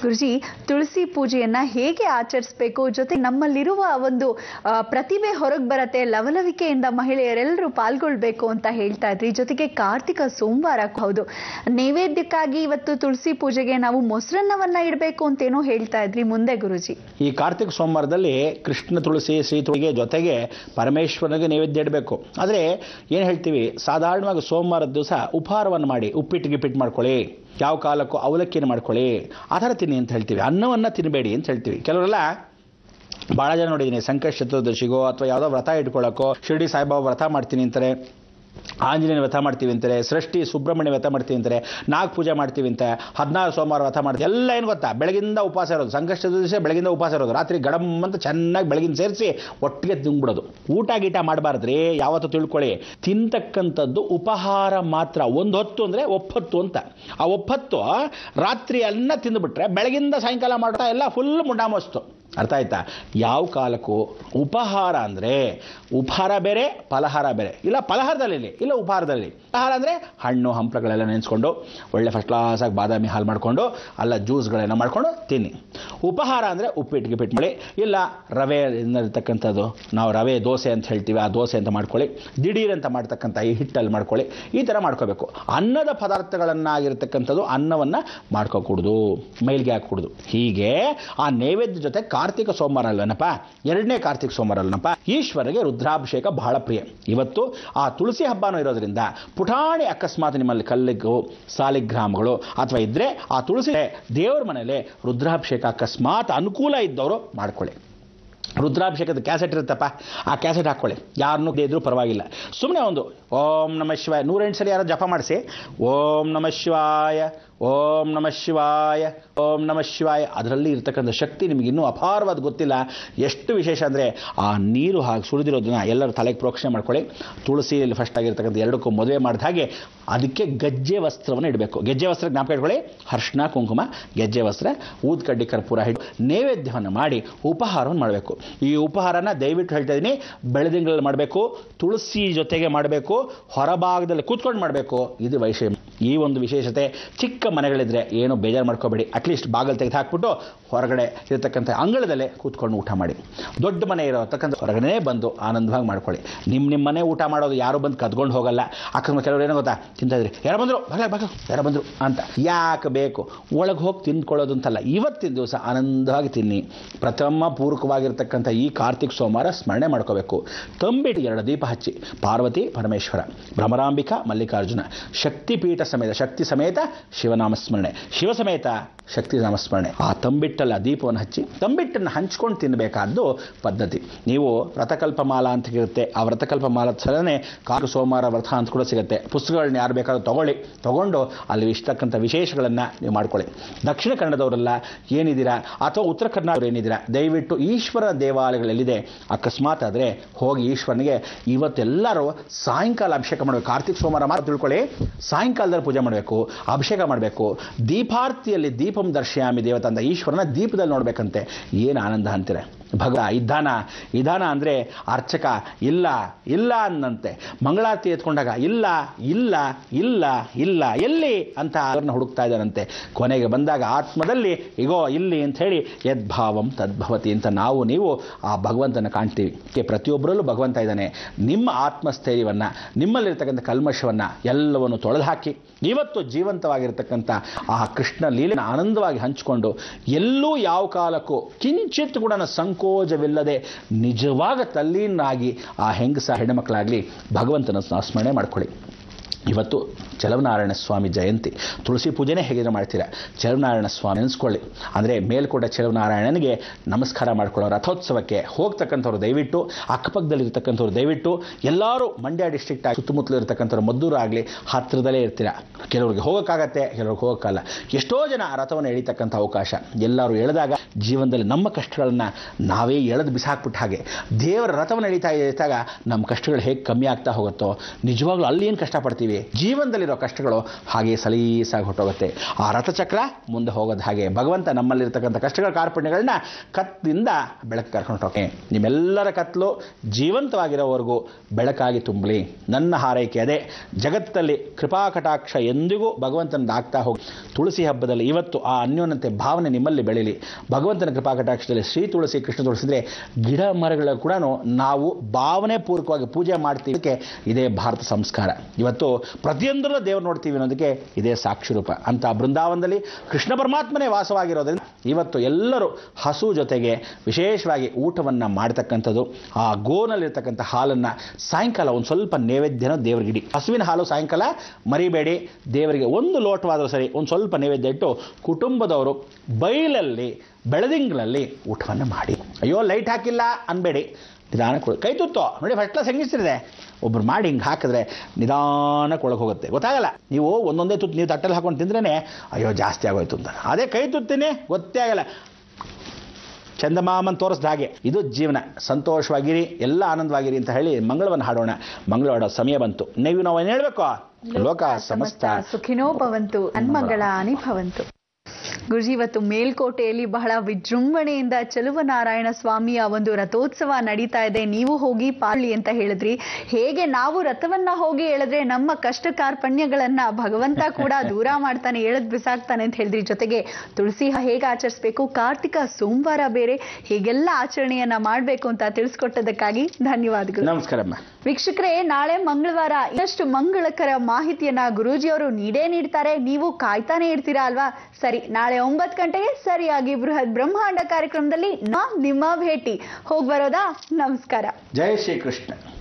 ಗುರುಜಿ ತುಳಸಿ ಪೂಜೆಯನ್ನ ಹೇಗೆ ಆಚರಿಸಬೇಕು ಜೊತೆ ನಮ್ಮಲ್ಲಿರುವ ಒಂದು ಆ, ಪ್ರತಿಭೆ ಹೊರಗೆ ಬರತ್ತೆ ಲವಲವಿಕೆಯಿಂದ ಮಹಿಳೆಯರೆಲ್ಲರೂ ಪಾಲ್ಗೊಳ್ಬೇಕು ಅಂತ ಹೇಳ್ತಾ ಇದ್ರಿ ಜೊತೆಗೆ ಕಾರ್ತಿಕ ಸೋಮವಾರ ಹೌದು ನೈವೇದ್ಯಕ್ಕಾಗಿ ಇವತ್ತು ತುಳಸಿ ಪೂಜೆಗೆ ನಾವು ಮೊಸರನ್ನವನ್ನ ಇಡಬೇಕು ಅಂತೇನೋ ಹೇಳ್ತಾ ಇದ್ರಿ ಮುಂದೆ ಗುರುಜಿ ಈ ಕಾರ್ತಿಕ ಸೋಮವಾರದಲ್ಲಿ ಕೃಷ್ಣ ತುಳಸಿ ಶ್ರೀ ತುಳಿಗೆ ಜೊತೆಗೆ ಪರಮೇಶ್ವರನಿಗೆ ನೈವೇದ್ಯ ಇಡಬೇಕು ಆದರೆ ಏನು ಹೇಳ್ತೀವಿ ಸಾಧಾರಣವಾಗಿ ಸೋಮವಾರದ ದಿವಸ ಉಪಹಾರವನ್ನು ಮಾಡಿ ಉಪ್ಪಿಟ್ಟು ಗಿಪ್ಪಿಟ್ಟು ಮಾಡ್ಕೊಳ್ಳಿ ಯಾವ ಕಾಲಕ್ಕೂ ಅವಲಕ್ಕಿಯನ್ನು ಮಾಡ್ಕೊಳ್ಳಿ ಆ ಥರ ತಿನ್ನಿ ಅಂತ ಹೇಳ್ತೀವಿ ಅನ್ನವನ್ನು ತಿನ್ನಬೇಡಿ ಅಂತ ಹೇಳ್ತೀವಿ ಕೆಲವರೆಲ್ಲ ಭಾಳ ಜನ ನೋಡಿದ್ದೀನಿ ಸಂಕಷ್ಟ ಚತುರ್ದಶಿಗೋ ಅಥವಾ ಯಾವುದೋ ವ್ರತ ಇಟ್ಕೊಳ್ಳೋಕ್ಕೋ ಶಿರ್ಡಿ ಸಾಯಿಬಾಬಾ ವ್ರತ ಮಾಡ್ತೀನಿ ಅಂತಾರೆ ಆಂಜನೇಯ ವ್ರತ ಮಾಡ್ತೀವಿ ಅಂತಾರೆ ಸೃಷ್ಟಿ ಸುಬ್ರಹ್ಮಣ್ಯ ವ್ರತ ಮಾಡ್ತೀವಿ ಅಂತಾರೆ ನಾಗ ಪೂಜೆ ಮಾಡ್ತೀವಿ ಅಂತ ಹದಿನಾರು ಸೋಮವಾರ ವ್ರತ ಮಾಡ್ತೀವಿ ಎಲ್ಲ ಏನು ಗೊತ್ತಾ ಬೆಳಗಿಂದ ಉಪವಾಸ ಇರೋದು ಸಂಕಷ್ಟ ಚತುರ್ದಶಿ ಬೆಳಗಿಂದ ಉಪವಾಸ ಇರೋದು ರಾತ್ರಿ ಗಡಮ್ ಅಂತ ಚೆನ್ನಾಗಿ ಬೆಳಗಿನ ಸೇರಿಸಿ ಒಟ್ಟಿಗೆ ತಿಂದ್ಬಿಡೋದು ಊಟ ಗೀಟ ಮಾಡಬಾರ್ದ್ರಿ ಯಾವತ್ತು ತಿಳ್ಕೊಳ್ಳಿ ತಿಂತಕ್ಕಂಥದ್ದು ಉಪಹಾರ ಮಾತ್ರ ಒಂದು ಹೊತ್ತು ಅಂದರೆ ಒಪ್ಪತ್ತು ಅಂತ ಆ ಒಪ್ಪತ್ತು ರಾತ್ರಿ ಎಲ್ಲ ತಿಂದುಬಿಟ್ರೆ ಬೆಳಗಿಂದ ಸಾಯಂಕಾಲ ಮಾಡ್ತಾ ಎಲ್ಲ ಫುಲ್ ಮುಂಡಾಮಸ್ತು ಅರ್ಥ ಆಯ್ತಾ ಯಾವ ಕಾಲಕ್ಕೂ ಉಪಹಾರ ಅಂದರೆ ಉಪಹಾರ ಬೇರೆ ಫಲಹಾರ ಬೇರೆ ಇಲ್ಲ ಫಲಹಾರದಲ್ಲಿ ಇಲ್ಲ ಉಪಹಾರದಲ್ಲಿ ಉಪಹಾರ ಅಂದರೆ ಹಣ್ಣು ಹಂಪಲಗಳೆಲ್ಲ ನೆನೆಸ್ಕೊಂಡು ಒಳ್ಳೆ ಫಸ್ಟ್ ಕ್ಲಾಸಾಗಿ ಬಾದಾಮಿ ಹಾಲು ಮಾಡಿಕೊಂಡು ಅಲ್ಲ ಜ್ಯೂಸ್ಗಳೆಲ್ಲ ಮಾಡ್ಕೊಂಡು ತಿನ್ನಿ ಉಪಹಾರ ಅಂದರೆ ಉಪ್ಪಿಟ್ಟು ಗಿಪ್ಪಿಟ್ಟು ಮಾಡಿ ಇಲ್ಲ ರವೆ ಇರ್ತಕ್ಕಂಥದ್ದು ನಾವು ರವೆ ದೋಸೆ ಅಂತ ಹೇಳ್ತೀವಿ ಆ ದೋಸೆ ಅಂತ ಮಾಡ್ಕೊಳ್ಳಿ ದಿಢೀರ್ ಅಂತ ಮಾಡ್ತಕ್ಕಂಥ ಈ ಹಿಟ್ಟಲ್ಲಿ ಮಾಡ್ಕೊಳ್ಳಿ ಈ ಥರ ಮಾಡ್ಕೋಬೇಕು ಅನ್ನದ ಪದಾರ್ಥಗಳನ್ನಾಗಿರ್ತಕ್ಕಂಥದ್ದು ಅನ್ನವನ್ನು ಮಾಡ್ಕೋಕೂಡ್ದು ಮೈಲಿಗೆ ಹಾಕೂಡ್ದು ಹೀಗೆ ಆ ನೈವೇದ್ಯ ಜೊತೆ ಕಾರ್ತಿಕ ಸೋಮವಾರ ಅಲ್ವೇನಪ್ಪ ಎರಡನೇ ಕಾರ್ತಿಕ ಸೋಮವಾರ ಅಲ್ವನಪ್ಪ ಈಶ್ವರಿಗೆ ರುದ್ರಾಭಿಷೇಕ ಬಹಳ ಪ್ರಿಯ ಇವತ್ತು ಆ ತುಳಸಿ ಹಬ್ಬನೂ ಇರೋದ್ರಿಂದ ಪುಟಾಣಿ ಅಕಸ್ಮಾತ್ ನಿಮ್ಮಲ್ಲಿ ಕಲ್ಲಿಗೂ ಸಾಲಿಗ್ರಾಮಗಳು ಅಥವಾ ಇದ್ದರೆ ಆ ತುಳಸಿ ದೇವರ ಮನೇಲಿ ರುದ್ರಾಭಿಷೇಕ ಅಕಸ್ಮಾತ್ ಅನುಕೂಲ ಇದ್ದವರು ಮಾಡ್ಕೊಳ್ಳಿ ರುದ್ರಾಭಿಷೇಕದ ಕ್ಯಾಸೆಟ್ ಇರುತ್ತಪ್ಪ ಆ ಕ್ಯಾಸೆಟ್ ಹಾಕ್ಕೊಳ್ಳಿ ಯಾರನ್ನೂ ಇದ್ರೂ ಪರವಾಗಿಲ್ಲ ಸುಮ್ಮನೆ ಒಂದು ಓಂ ನಮ ಶಿವಾಯ ನೂರೆಂಟು ಸಲ ಯಾರೋ ಜಪ ಮಾಡಿಸಿ ಓಂ ನಮ ಶಿವಾಯ ಓಂ ನಮ ಶಿವಾಯ ಓಂ ನಮ ಶಿವಾಯ ಅದರಲ್ಲಿ ಇರ್ತಕ್ಕಂಥ ಶಕ್ತಿ ನಿಮಗೆ ಇನ್ನೂ ಅಪಾರವಾದ ಗೊತ್ತಿಲ್ಲ ಎಷ್ಟು ವಿಶೇಷ ಅಂದರೆ ಆ ನೀರು ಹಾಗೆ ಸುಳಿದಿರೋದನ್ನ ಎಲ್ಲರೂ ತಲೆಗೆ ಪ್ರೋಕ್ಷಣೆ ಮಾಡ್ಕೊಳ್ಳಿ ತುಳಸಿಯಲ್ಲಿ ಫಸ್ಟ್ ಆಗಿರ್ತಕ್ಕಂಥ ಎರಡಕ್ಕೂ ಮದುವೆ ಮಾಡಿದ ಹಾಗೆ ಅದಕ್ಕೆ ಗಜ್ಜೆ ವಸ್ತ್ರವನ್ನು ಇಡಬೇಕು ಗೆಜ್ಜೆ ವಸ್ತ್ರ ಜ್ಞಾಪಕ ಇಟ್ಕೊಳ್ಳಿ ಅರ್ಶಿನ ಕುಂಕುಮ ಗೆಜ್ಜೆ ವಸ್ತ್ರ ಊದ್ ಕಡ್ಡಿ ಕರ್ಪೂರ ಹಿಡಿದು ನೈವೇದ್ಯವನ್ನು ಮಾಡಿ ಉಪಹಾರವನ್ನು ಮಾಡಬೇಕು ಈ ಉಪಹಾರನ ದಯವಿಟ್ಟು ಹೇಳ್ತಾ ಇದ್ದೀನಿ ಬೆಳದಿಂಗಳಲ್ಲಿ ಮಾಡಬೇಕು ತುಳಸಿ ಜೊತೆಗೆ ಮಾಡಬೇಕು ಹೊರಭಾಗದಲ್ಲಿ ಕೂತ್ಕೊಂಡು ಮಾಡಬೇಕು ಇದು ವೈಷಮ್ಯ ಈ ಒಂದು ವಿಶೇಷತೆ ಚಿಕ್ಕ ಮನೆಗಳಿದ್ರೆ ಏನು ಬೇಜಾರು ಮಾಡ್ಕೋಬೇಡಿ ಅಟ್ಲೀಸ್ಟ್ ಬಾಗಿಲು ತೆಗೆದು ಹಾಕ್ಬಿಟ್ಟು ಹೊರಗಡೆ ಇರತಕ್ಕಂಥ ಅಂಗಳದಲ್ಲೇ ಕೂತ್ಕೊಂಡು ಊಟ ಮಾಡಿ ದೊಡ್ಡ ಮನೆ ಇರೋತಕ್ಕಂಥ ಹೊರಗಡೆ ಬಂದು ಆನಂದವಾಗಿ ಮಾಡ್ಕೊಳ್ಳಿ ನಿಮ್ಮ ನಿಮ್ಮ ಮನೆ ಊಟ ಮಾಡೋದು ಯಾರು ಬಂದು ಕದ್ಕೊಂಡು ಹೋಗಲ್ಲ ಅಕಸ್ಮಾತ್ ಕೆಲವರು ಏನೋ ಗೊತ್ತಾ ತಿಂತಾ ಇದ್ರಿ ಯಾರು ಬಂದರು ಬಗ ಬಗ ಯಾರು ಬಂದರು ಅಂತ ಯಾಕೆ ಬೇಕು ಒಳಗೆ ಹೋಗಿ ತಿಂದ್ಕೊಳ್ಳೋದು ಅಂತಲ್ಲ ಇವತ್ತಿನ ದಿವಸ ಆನಂದವಾಗಿ ತಿನ್ನಿ ಪ್ರಥಮ ಪೂರ್ವಕವಾಗಿರ್ತಕ್ಕಂಥ ಈ ಕಾರ್ತಿಕ್ ಸೋಮವಾರ ಸ್ಮರಣೆ ಮಾಡ್ಕೋಬೇಕು ತಂಬಿಟ್ಟು ಎರಡು ದೀಪ ಹಚ್ಚಿ ಪಾರ್ವತಿ ಪರಮೇಶ್ವರ ಭ್ರಮರಾಂಬಿಕಾ ಮಲ್ಲಿಕಾರ್ಜುನ ಶಕ್ತಿಪೀಠ ಸಮೇತ ಶಕ್ತಿ ಸಮೇತ ಶಿವನಾಮ ಸ್ಮರಣೆ ಶಿವ ಸಮೇತ ಶಕ್ತಿ ನಾಮಸ್ಮರಣೆ ಆ ತಂಬಿಟ್ಟಲ್ಲಿ ಆ ದೀಪವನ್ನು ಹಚ್ಚಿ ತಂಬಿಟ್ಟನ್ನು ಹಂಚ್ಕೊಂಡು ತಿನ್ನಬೇಕಾದ್ದು ಪದ್ಧತಿ ನೀವು ವ್ರತಕಲ್ಪ ಮಾಲ ಅಂತ ಇರುತ್ತೆ ಆ ವ್ರತಕಲ್ಪ ಮಾಲ ಸಲನೆ ಕಾರು ಸೋಮವಾರ ವ್ರತ ಅಂತ ಕೂಡ ಸಿಗುತ್ತೆ ಪುಸ್ತಕಗಳನ್ನ ಯಾರು ಬೇಕಾದ್ರೂ ತಗೊಳ್ಳಿ ತಗೊಂಡು ಅಲ್ಲಿ ಇಷ್ಟಕ್ಕಂಥ ವಿಶೇಷಗಳನ್ನು ನೀವು ಮಾಡ್ಕೊಳ್ಳಿ ದಕ್ಷಿಣ ಕನ್ನಡದವರೆಲ್ಲ ಏನಿದ್ದೀರಾ ಅಥವಾ ಉತ್ತರ ಕರ್ನಾಟಕದವ್ರು ಏನಿದ್ದೀರಾ ದಯವಿಟ್ಟು ಈಶ್ವರ ದೇವಾಲಯಗಳೆಲ್ಲಿದೆ ಅಕಸ್ಮಾತ್ ಆದರೆ ಹೋಗಿ ಈಶ್ವರನಿಗೆ ಇವತ್ತೆಲ್ಲರೂ ಸಾಯಂಕಾಲ ಅಭಿಷೇಕ ಮಾಡಬೇಕು ಕಾರ್ತಿಕ್ ಸೋಮವಾರ ಮಾತ್ರ ತಿಳ್ಕೊಳ್ಳಿ ಸಾಯಂಕಾಲದಲ್ಲಿ ಪೂಜೆ ಮಾಡಬೇಕು ಅಭಿಷೇಕ ಮಾಡಬೇಕು ದೀಪಾರ್ತಿಯಲ್ಲಿ ದೀಪಂ ದರ್ಶಯಾಮಿ ದೇವತ ಅಂತ ಈಶ್ವರನ ದೀಪದಲ್ಲಿ ನೋಡ್ಬೇಕಂತೆ ಏನು ಆನಂದ ಅಂತೀರ ಭಗ ಇದ್ದಾನ ಇದಾನ ಅಂದರೆ ಅರ್ಚಕ ಇಲ್ಲ ಇಲ್ಲ ಅನ್ನಂತೆ ಮಂಗಳಾರತಿ ಎತ್ಕೊಂಡಾಗ ಇಲ್ಲ ಇಲ್ಲ ಇಲ್ಲ ಇಲ್ಲ ಎಲ್ಲಿ ಅಂತ ಅವ್ರನ್ನ ಹುಡುಕ್ತಾ ಇದ್ದಾನಂತೆ ಕೊನೆಗೆ ಬಂದಾಗ ಆತ್ಮದಲ್ಲಿ ಇಗೋ ಇಲ್ಲಿ ಅಂತ ಹೇಳಿ ಯದ್ಭಾವಂ ತದ್ಭವತಿ ಅಂತ ನಾವು ನೀವು ಆ ಭಗವಂತನ ಕಾಣ್ತೀವಿ ಕೆ ಪ್ರತಿಯೊಬ್ಬರಲ್ಲೂ ಭಗವಂತ ಇದ್ದಾನೆ ನಿಮ್ಮ ಆತ್ಮಸ್ಥೈರ್ಯವನ್ನು ನಿಮ್ಮಲ್ಲಿರ್ತಕ್ಕಂಥ ಕಲ್ಮಶವನ್ನು ಎಲ್ಲವನ್ನು ತೊಳೆದು ಹಾಕಿ ಇವತ್ತು ಜೀವಂತವಾಗಿರ್ತಕ್ಕಂಥ ಆ ಕೃಷ್ಣ ಲೀಲೆನ ಆನಂದವಾಗಿ ಹಂಚಿಕೊಂಡು ಎಲ್ಲೂ ಯಾವ ಕಾಲಕ್ಕೂ ಕಿಂಚಿತ್ ಕೂಡ ಸಂಕೋಚವಿಲ್ಲದೆ ನಿಜವಾಗ ತಲ್ಲೀನಾಗಿ ಆ ಹೆಂಗಸ ಹೆಣ್ಣುಮಕ್ಕಳಾಗಲಿ ಭಗವಂತನ ಸ್ಮರಣೆ ಮಾಡ್ಕೊಳ್ಳಿ ಇವತ್ತು ಚಲವನಾರಾಯಣ ಸ್ವಾಮಿ ಜಯಂತಿ ತುಳಸಿ ಪೂಜೆನೇ ಹೇಗಿದ್ರೆ ಮಾಡ್ತೀರಾ ಚಲವನಾರಾಯಣ ಸ್ವಾಮಿ ನೆನೆಸ್ಕೊಳ್ಳಿ ಅಂದರೆ ಮೇಲ್ಕೋಟ ಚಲವನಾರಾಯಣನಿಗೆ ನಮಸ್ಕಾರ ಮಾಡ್ಕೊಳ್ಳೋ ರಥೋತ್ಸವಕ್ಕೆ ಹೋಗ್ತಕ್ಕಂಥವ್ರು ದಯವಿಟ್ಟು ಅಕ್ಕಪಕ್ಕದಲ್ಲಿ ಇರ್ತಕ್ಕಂಥವ್ರು ದಯವಿಟ್ಟು ಎಲ್ಲರೂ ಮಂಡ್ಯ ಡಿಸ್ಟ್ರಿಕ್ಟ್ ಆಗಿ ಸುತ್ತಮುತ್ತಲು ಇರ್ತಕ್ಕಂಥವ್ರು ಮದ್ದೂರು ಆಗಲಿ ಹತ್ತಿರದಲ್ಲೇ ಇರ್ತೀರಾ ಕೆಲವ್ರಿಗೆ ಹೋಗೋಕ್ಕಾಗತ್ತೆ ಕೆಲವ್ರಿಗೆ ಹೋಗೋಕ್ಕಲ್ಲ ಎಷ್ಟೋ ಜನ ಆ ರಥವನ್ನು ಎಳಿತಕ್ಕಂಥ ಅವಕಾಶ ಎಲ್ಲರೂ ಎಳೆದಾಗ ಜೀವನದಲ್ಲಿ ನಮ್ಮ ಕಷ್ಟಗಳನ್ನು ನಾವೇ ಎಳೆದು ಬಿಸಾಕ್ಬಿಟ್ಟ ಹಾಗೆ ದೇವರ ರಥವನ್ನು ಎಳಿತಾ ಇದ್ದಾಗ ನಮ್ಮ ಕಷ್ಟಗಳು ಹೇಗೆ ಕಮ್ಮಿ ಆಗ್ತಾ ಹೋಗುತ್ತೋ ನಿಜವಾಗ್ಲೂ ಅಲ್ಲಿ ಏನು ಕಷ್ಟಪಡ್ತೀವಿ ಜೀವನದಲ್ಲಿ ನಮ್ಮಲ್ಲಿರೋ ಕಷ್ಟಗಳು ಹಾಗೆ ಸಲೀಸಾಗಿ ಹೊಟ್ಟೋಗುತ್ತೆ ಆ ರಥಚಕ್ರ ಮುಂದೆ ಹೋಗೋದು ಹಾಗೆ ಭಗವಂತ ನಮ್ಮಲ್ಲಿರ್ತಕ್ಕಂಥ ಕಷ್ಟಗಳ ಕಾರ್ಪಣ್ಯಗಳನ್ನ ಕತ್ತಿಂದ ಬೆಳಕು ಕರ್ಕೊಂಡು ಹೋಗಿ ನಿಮ್ಮೆಲ್ಲರ ಕತ್ತಲು ಜೀವಂತವಾಗಿರೋವರೆಗೂ ಬೆಳಕಾಗಿ ತುಂಬಲಿ ನನ್ನ ಹಾರೈಕೆ ಅದೇ ಜಗತ್ತಲ್ಲಿ ಕೃಪಾ ಕಟಾಕ್ಷ ಎಂದಿಗೂ ಭಗವಂತನದ್ದು ಆಗ್ತಾ ಹೋಗಿ ತುಳಸಿ ಹಬ್ಬದಲ್ಲಿ ಇವತ್ತು ಆ ಅನ್ಯೋನ್ಯತೆ ಭಾವನೆ ನಿಮ್ಮಲ್ಲಿ ಬೆಳೀಲಿ ಭಗವಂತನ ಕೃಪಾ ಕಟಾಕ್ಷದಲ್ಲಿ ಶ್ರೀ ತುಳಸಿ ಕೃಷ್ಣ ತುಳಸಿದ್ರೆ ಗಿಡ ಮರಗಳ ಕೂಡ ನಾವು ಭಾವನೆ ಪೂರ್ವಕವಾಗಿ ಪೂಜೆ ಮಾಡ್ತೀವಿ ಇದಕ್ಕೆ ಇದೇ ಭಾರತ ಸಂಸ್ಕಾರ ಇವತ್ತು ಪ್ರತಿಯೊಂದರಲ್ಲೂ ದೇವರು ನೋಡ್ತೀವಿ ಅನ್ನೋದಕ್ಕೆ ಇದೇ ಸಾಕ್ಷಿ ರೂಪ ಅಂತ ಬೃಂದಾವನದಲ್ಲಿ ಕೃಷ್ಣ ಪರಮಾತ್ಮನೇ ವಾಸವಾಗಿರೋದ್ರಿಂದ ಇವತ್ತು ಎಲ್ಲರೂ ಹಸು ಜೊತೆಗೆ ವಿಶೇಷವಾಗಿ ಊಟವನ್ನು ಮಾಡ್ತಕ್ಕಂಥದ್ದು ಆ ಗೋನಲ್ಲಿರ್ತಕ್ಕಂಥ ಹಾಲನ್ನು ಸಾಯಂಕಾಲ ಒಂದು ಸ್ವಲ್ಪ ನೈವೇದ್ಯನ ದೇವರಿಗಿಡಿ ಹಸುವಿನ ಹಾಲು ಸಾಯಂಕಾಲ ಮರಿಬೇಡಿ ದೇವರಿಗೆ ಒಂದು ಲೋಟವಾದರೂ ಸರಿ ಒಂದು ಸ್ವಲ್ಪ ನೈವೇದ್ಯ ಇಟ್ಟು ಕುಟುಂಬದವರು ಬೈಲಲ್ಲಿ ಬೆಳದಿಂಗಳಲ್ಲಿ ಊಟವನ್ನು ಮಾಡಿ ಅಯ್ಯೋ ಲೈಟ್ ಹಾಕಿಲ್ಲ ಅನ್ಬೇಡಿ ನಿಧಾನಕ್ಕೆ ಒಳ- ಕೈ ತುತ್ತೋ ನೋಡಿ ಫಸ್ಟ್ ಕ್ಲಾಸ್ ಹೆಂಗಿಸ್ತಿದೆ ಒಬ್ರು ಮಾಡಿ ಹಿಂಗೆ ಹಾಕಿದ್ರೆ ನಿಧಾನಕ್ಕೆ ಒಳಗೆ ಹೋಗುತ್ತೆ ಗೊತ್ತಾಗಲ್ಲ ನೀವು ಒಂದೊಂದೇ ತುತ್ತು ನೀವು ತಟ್ಟಲ್ಲಿ ಹಾಕೊಂಡು ತಿಂದ್ರೇ ಅಯ್ಯೋ ಜಾಸ್ತಿ ಆಗೋಯ್ತು ಅಂತ ಅದೇ ಕೈ ತುತ್ತಿನೇ ಗೊತ್ತೇ ಆಗಲ್ಲ ಚಂದಮಾಮನ್ ತೋರಿಸ್ದ ಹಾಗೆ ಇದು ಜೀವನ ಸಂತೋಷವಾಗಿರಿ ಎಲ್ಲ ಆನಂದವಾಗಿರಿ ಅಂತ ಹೇಳಿ ಮಂಗಳವನ್ನು ಹಾಡೋಣ ಮಂಗಳ ಹಾಡೋ ಸಮಯ ಬಂತು ನೀವು ನಾವು ಏನು ಹೇಳಬೇಕು ಲೋಕ ಸಮಸ್ತ ಸುಖಿನೋ ಭವಂತು ಅನ್ಮಂಗಳ ಅನಿಭವಂತು ಗುರುಜಿ ಇವತ್ತು ಮೇಲ್ಕೋಟೆಯಲ್ಲಿ ಬಹಳ ವಿಜೃಂಭಣೆಯಿಂದ ಚಲುವನಾರಾಯಣ ಸ್ವಾಮಿಯ ಒಂದು ರಥೋತ್ಸವ ನಡೀತಾ ಇದೆ ನೀವು ಹೋಗಿ ಪಾಳಿ ಅಂತ ಹೇಳಿದ್ರಿ ಹೇಗೆ ನಾವು ರಥವನ್ನ ಹೋಗಿ ಹೇಳಿದ್ರೆ ನಮ್ಮ ಕಷ್ಟ ಕಾರ್ಪಣ್ಯಗಳನ್ನ ಭಗವಂತ ಕೂಡ ದೂರ ಮಾಡ್ತಾನೆ ಎಳೆದ್ ಬಿಸಾಕ್ತಾನೆ ಅಂತ ಹೇಳಿದ್ರಿ ಜೊತೆಗೆ ತುಳಸಿ ಹೇಗೆ ಆಚರಿಸ್ಬೇಕು ಕಾರ್ತಿಕ ಸೋಮವಾರ ಬೇರೆ ಹೀಗೆಲ್ಲ ಆಚರಣೆಯನ್ನ ಮಾಡ್ಬೇಕು ಅಂತ ತಿಳಿಸ್ಕೊಟ್ಟದಕ್ಕಾಗಿ ಧನ್ಯವಾದಗಳು ನಮಸ್ಕಾರಮ್ಮ ವೀಕ್ಷಕರೇ ನಾಳೆ ಮಂಗಳವಾರ ಇನ್ನಷ್ಟು ಮಂಗಳಕರ ಮಾಹಿತಿಯನ್ನ ಗುರೂಜಿಯವರು ನೀಡೇ ನೀಡ್ತಾರೆ ನೀವು ಕಾಯ್ತಾನೆ ಇರ್ತೀರಾ ಅಲ್ವಾ ಸರಿ ನಾಳೆ ಒಂಬತ್ತು ಗಂಟೆಗೆ ಸರಿಯಾಗಿ ಬೃಹತ್ ಬ್ರಹ್ಮಾಂಡ ಕಾರ್ಯಕ್ರಮದಲ್ಲಿ ನಾ ನಿಮ್ಮ ಭೇಟಿ ಹೋಗ್ ಬರೋದಾ ನಮಸ್ಕಾರ ಜೈ ಶ್ರೀಕೃಷ್ಣ